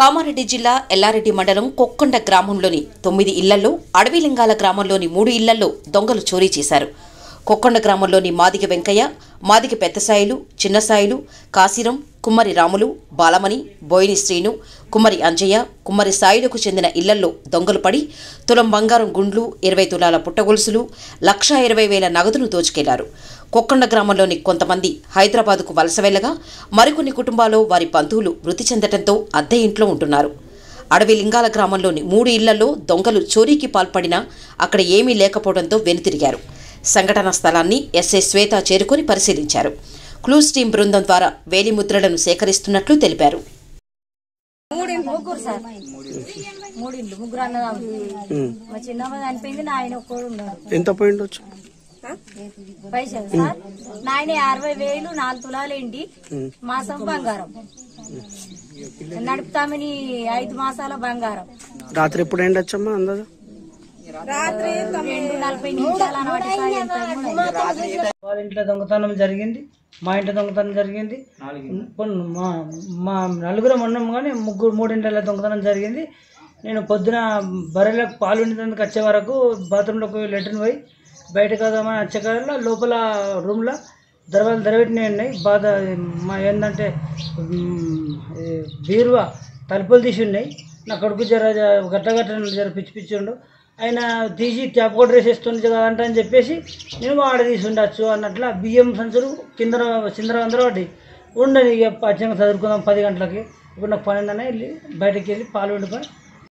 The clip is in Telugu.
కామారెడ్డి జిల్లా ఎల్లారెడ్డి మండలం కొక్కొండ గ్రామంలోని తొమ్మిది ఇళ్లలో అడవిలింగాల గ్రామంలోని మూడు ఇళ్లలో దొంగలు చోరీ చేశారు కొక్కొండ గ్రామంలోని మాదిగ వెంకయ్య మాదిగ పెద్దసాయిలు చిన్నసాయిలు కాశీరం కుమ్మరి రాములు బాలమణి బోయిని శ్రీను కుమ్మరి అంజయ్య కుమ్మరి సాయిలకు చెందిన ఇళ్లలో దొంగలు పడి తులం బంగారం గుండ్లు ఇరవై తులాల పుట్టగొలుసులు లక్షా ఇరవై వేల నగదును దోచుకెళ్లారు కొక్కొండ గ్రామంలోని కొంతమంది హైదరాబాదుకు వలస వెళ్లగా మరికొన్ని కుటుంబాలు వారి బంధువులు మృతి చెందటంతో అద్దె ఇంట్లో ఉంటున్నారు అడవి లింగాల గ్రామంలోని మూడు ఇళ్లలో దొంగలు చోరీకి పాల్పడినా అక్కడ ఏమీ లేకపోవడంతో వెనుతిరిగారు సంఘటన స్థలాన్ని ఎస్ఐ శ్వేత చేరుకొని పరిశీలించారు క్లూస్ టీం బృందం ద్వారా వేలిముద్రలను సేకరిస్తున్నట్లు తెలిపారు మూడింటి ముగ్గురు సార్ మూడింటి ముగ్గురు అన్నదమ్ములు మా చిన్నమ్మ చనిపోయింది నా ఆయన ఒక్కడు ఉన్నాడు ఎంత పోయింది వచ్చు పైసలు సార్ నాయన అరవై వేలు నాలుగు తులాలు ఏంటి మాసం బంగారం నడుపుతామని ఐదు మాసాల బంగారం రాత్రి ఎప్పుడు ఎండి వచ్చమ్మా అందదా రెండు నలభై నిమిషాలు అనబట్టి సాయంత్రం వాళ్ళ ఇంట్లో దొంగతనం జరిగింది మా ఇంట్లో దొంగతనం జరిగింది పొన్- మా మా నలుగురం ఉన్నాం కానీ ముగ్గురు మూడింటిలో దొంగతనం జరిగింది నేను పొద్దున బర్రెలకు పాలు ఉండేందుకు వచ్చే వరకు బాత్రూంలోకి లెటర్ని పోయి బయటకు వద్దామని వచ్చేకాలంలో లోపల రూమ్లో దర్వాజలు దరబెట్టినవి ఉన్నాయి బాధ మా ఏంటంటే మ్, ఈ బీరువా తలుపులు తీసి ఉన్నాయి నా కొడుకు జర జర గట్ట గట్ట జర పిచ్చి పిచ్చి ఉండు ఆయన తీసి ట్యాప్ కూడా వేసేస్తుంది కదంట అని చెప్పేసి నేను ఆడ తీసి ఉండొచ్చు అన్నట్లు ఆ బియ్యం సంచులు కింద చిందర అందరూ పడ్డాయి ఉండని ఇక పచ్చంగా చదువుకుందాం పది గంటలకి ఇప్పుడు నాకు పన్నెండునే వెళ్ళి బయటకు వెళ్ళి పాలు వండుకొని